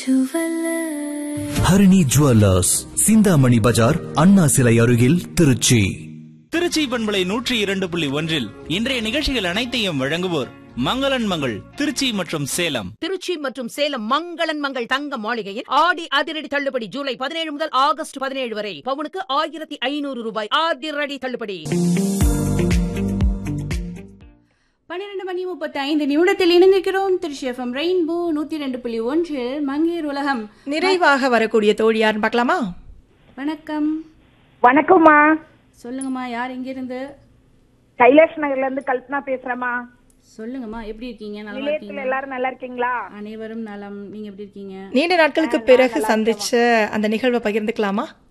Harini jewellers Chintamani Bazaar Anna சிலை அருகில் திருச்சி திருச்சி பண்பலை நூற்றி இரண்டு புள்ளி ஒன்றில் இன்றைய நிகழ்ச்சிகள் அனைத்தையும் வழங்குவோர் மங்களன் மங்கள் திருச்சி மற்றும் சேலம் திருச்சி மற்றும் சேலம் மங்களன் மங்கள் தங்க மாளிகையில் ஆடி அதிரடி தள்ளுபடி ஜூலை பதினேழு முதல் ஆகஸ்ட் பதினேழு வரை பவுனுக்கு ஆயிரத்தி ஐநூறு ரூபாய் அதிரடி தள்ளுபடி பன்னிரண்டு மணி முப்பத்தி ஐந்து நிமிடத்தில் இணைந்திருக்கிறோம் திருச்சி எஃப்எம் ரெயின்போ நூத்தி ரெண்டு புள்ளி ஒன்றில் மங்கையர் உலகம் நிறைவாக வரக்கூடிய தோழி யாருன்னு பார்க்கலாமா வணக்கம் வணக்கம்மா சொல்லுங்கம்மா யார் இங்கிருந்து கைலாஷ் நகர்ல இருந்து கல்பனா பேசுறேம்மா சொல்லுங்கம்மா எப்படி இருக்கீங்க நல்லா நிலையத்துல இருக்கீங்க எல்லாரும் நல்லா இருக்கீங்களா அனைவரும் நலம் நீங்க எப்படி இருக்கீங்க நீண்ட நாட்களுக்கு பிறகு சந்திச்ச அந்த நிகழ்வை பகிர்ந்துக்கலாமா